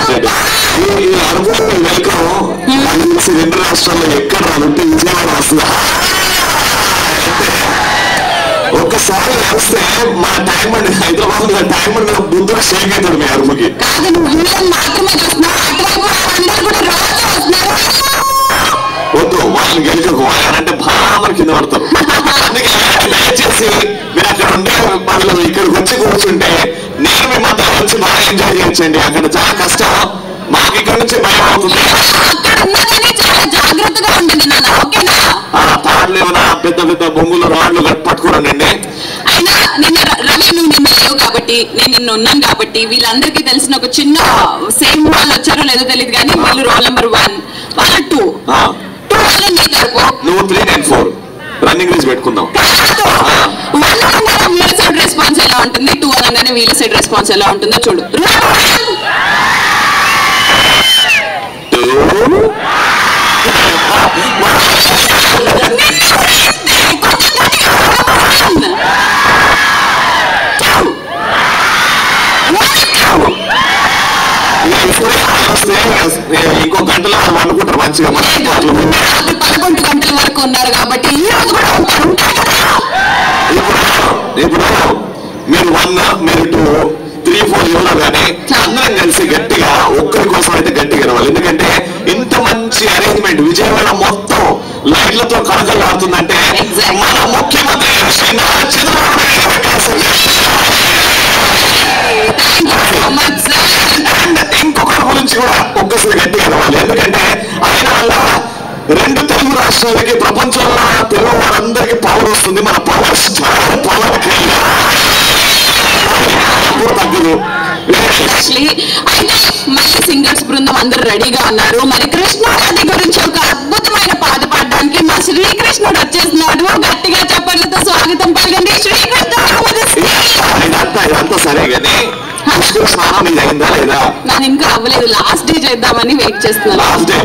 మాట్లాడు ఈ- ఈ అనుభవం వెల్కమ్ నాకు తెలిసి రెండు రాష్ట్రాల్లో ఎక్కడ రాదంటే విజయవాడ వస్తుందా ఒక్కసారి వస్తే మా డైమండ్ హైదరాబాద్ లో డైమండ్ మీద ముందు షేక్ అవుతాడు మీ అరుముకి కాదు నువ్వు వీళ్ళని మాత్రమే చూస్తున్నావు అటువైపు వాళ్ళందరూ కూడా రోజు వస్తున్నారు వద్దు వాళ్ళని గెలుచుకో వాళ్ళంటే భామని కింద పడతారు అందుకే దయచేసి మీరు అక్కడ ఉండే వాళ్ళు ఇక్కడికి వచ్చి కూర్చుంటే నేను మీ మధ్య వచ్చి బాగా ఎంజాయ్ చేయొచ్చండి అక్కడ చాలా కష్టం మాకు ఇక్కడ నుంచి భయం అవుతుంది అక్కడ ఉన్నదని చాలా జాగ్రత్తగా ఉండండి నాన్న ఓకేనా ఆ తాడులు ఏమైనా పెద్ద పెద్ద బొంగులు రాళ్ళు గట్టి పట్టుకోరండి అయినా నిన్న ర- రవి నువ్వు నిన్న లేవు కాబట్టి నేను నిన్న ఉన్నాను కాబట్టి వీళ్ళందరికీ తెలిసిన ఒక చిన్న సేమ్ వాళ్ళు వచ్చారో లేదో తెలియదు కానీ వీళ్ళు రోల్ నెంబర్ వన్ వాళ్ళ టూ టూ వాళ్ళు నీ తరపు నువ్వు three nine four running race పెట్టుకుందాం వన్ అనగానే వీళ్ళ సైడ్ రెస్పాన్స్ ఎలా ఉంటుంది టూ అనగానే వీళ్ళ సైడ్ రెస్పాన్స్ ఎలా ఉంటుందో చూడు ఇంకో గంటలో వాళ్ళు అనుకుంటారు మంచిగా మన పాటలు విని. రాత్రి పదకొండు గంటల వరకు ఉన్నారు కాబట్టి ఈ రోజు కూడా ఉంటారు ఉంటారు కదా? ఇప్పుడు ఇప్పుడు మీరు వన్ మీరు టూ త్రీ ఫోర్ ఎవరో కానీ అందరం కలిసి గట్టిగా ఒక్కరి కోసం అయితే గట్టిగా రావాలి ఎందుకంటే ఇంత మంచి అరేంజ్మెంట్ విజయవాడ మొత్తం లైట్లతో కలకలాడుతుందంటే Exactly. మన ముఖ్యమంత్రి శ్రీ నారా చంద్రబాబు నాయుడు గారి కోసం. Thank you so much, sir. And ఇంకొకరి గురించి కూడా ఒక్కసారి గట్టిగా రావాలి ఎందుకంటే ఆయన వల్ల రెండు తెలుగు రాష్ట్రాలకి ప్రపంచంలో తెలుగు వారందరికీ పవర్ వస్తుంది మన పవర్ స్టార్ పవర్ తగ్గదు Actually, అయితే మళ్ళీ సింగర్స్ బృందం అందరూ రెడీగా ఉన్నారు మరి కృష్ణానది గురించి ఒక అద్భుతమైన పాట పాడడానికి మా శ్రీకృష్ణుడు వచ్చేస్తున్నాడు గట్టిగా చప్పట్లతో స్వాగతం పలకండి శ్రీకృష్ణుడు ఇదంతా ఇదంతా సరే కానీ స్నానం ఇది అయిందా లేదా నేను ఇంకా అవ్వలేదు లాస్ట్ డే చేద్దామని వెయిట్ చేస్తున్నాను లాస్ట్ డే